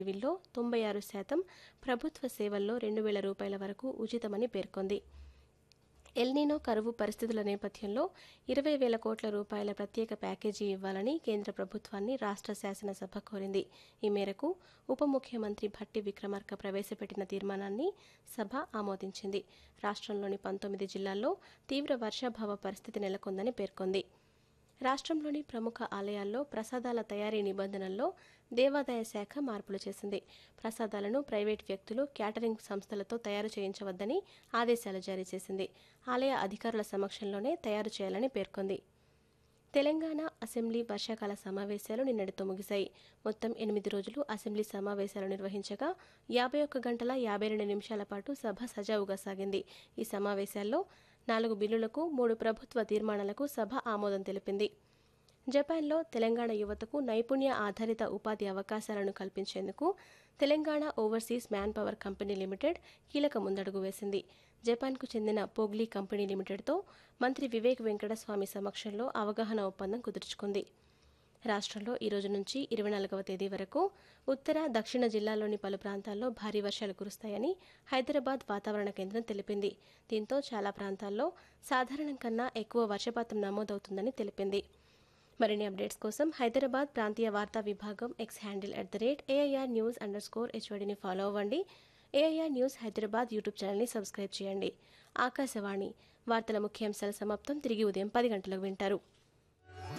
willow తొంభై ఆరు శాతం ప్రభుత్వ సేవల్లో రెండు వేల రూపాయల వరకు ఉచితమని పేర్కొంది ఎల్నీనో కరువు పరిస్థితుల నేపథ్యంలో ఇరవై వేల కోట్ల రూపాయల ప్రత్యేక ప్యాకేజీ ఇవ్వాలని కేంద్ర ప్రభుత్వాన్ని రాష్ట్ర శాసనసభ కోరింది ఈ మేరకు ఉప ముఖ్యమంత్రి భట్టి విక్రమార్క ప్రవేశపెట్టిన తీర్మానాన్ని సభ ఆమోదించింది రాష్ట్రంలోని పంతొమ్మిది జిల్లాల్లో తీవ్ర వర్షాభావ పరిస్థితి నెలకొందని పేర్కొంది రాష్ట్రంలోని ప్రముఖ ఆలయాల్లో ప్రసాదాల తయారీ నిబంధనల్లో దేవాదాయ శాఖ మార్పులు చేసింది ప్రసాదాలను ప్రైవేట్ వ్యక్తులు క్యాటరింగ్ సంస్థలతో తయారు చేయించవద్దని ఆదేశాలు జారీ చేసింది ఆలయ అధికారుల సమక్షంలోనే తయారు చేయాలని పేర్కొంది తెలంగాణ అసెంబ్లీ వర్షాకాల సమావేశాలు నిన్నటితో ముగిశాయి మొత్తం ఎనిమిది రోజులు అసెంబ్లీ సమావేశాలు నిర్వహించగా యాభై ఒక్క గంటల యాభై రెండు నిమిషాల పాటు సభ సజావుగా సాగింది ఈ సమావేశాల్లో నాలుగు బిల్లులకు మూడు ప్రభుత్వ తీర్మానాలకు సభ ఆమోదం తెలిపింది జపాన్లో తెలంగాణ యువతకు నైపుణ్య ఆధారిత ఉపాధి అవకాశాలను కల్పించేందుకు Telangana overseas manpower company limited కీలక ముందడుగు వేసింది జపాన్కు చెందిన పోగ్లీ కంపెనీ లిమిటెడ్తో మంత్రి వివేక్ వెంకటస్వామి సమక్షంలో అవగాహన ఒప్పందం కుదుర్చుకుంది రాష్ట్రంలో ఈ రోజు నుంచి ఇరవై నాలుగవ తేదీ వరకు ఉత్తర దక్షిణ జిల్లాల్లోని పలు ప్రాంతాల్లో భారీ వర్షాలు కురుస్తాయని హైదరాబాద్ వాతావరణ కేంద్రం తెలిపింది దీంతో చాలా ప్రాంతాల్లో సాధారణం కన్నా ఎక్కువ వర్షపాతం నమోదవుతుందని తెలిపింది మరిన్ని అప్డేట్స్ కోసం హైదరాబాద్ ప్రాంతీయ వార్తా విభాగం X handle at the rate AIR news underscore హెచ్వడిని ఫాలో అవ్వండి ఏఐఆర్ న్యూస్ హైదరాబాద్ యూట్యూబ్ ఛానల్ని సబ్స్క్రైబ్ చేయండి ఆకాశవాణి వార్తల ముఖ్యాంశాల సమాప్తం తిరిగి ఉదయం పది గంటలకు వింటారు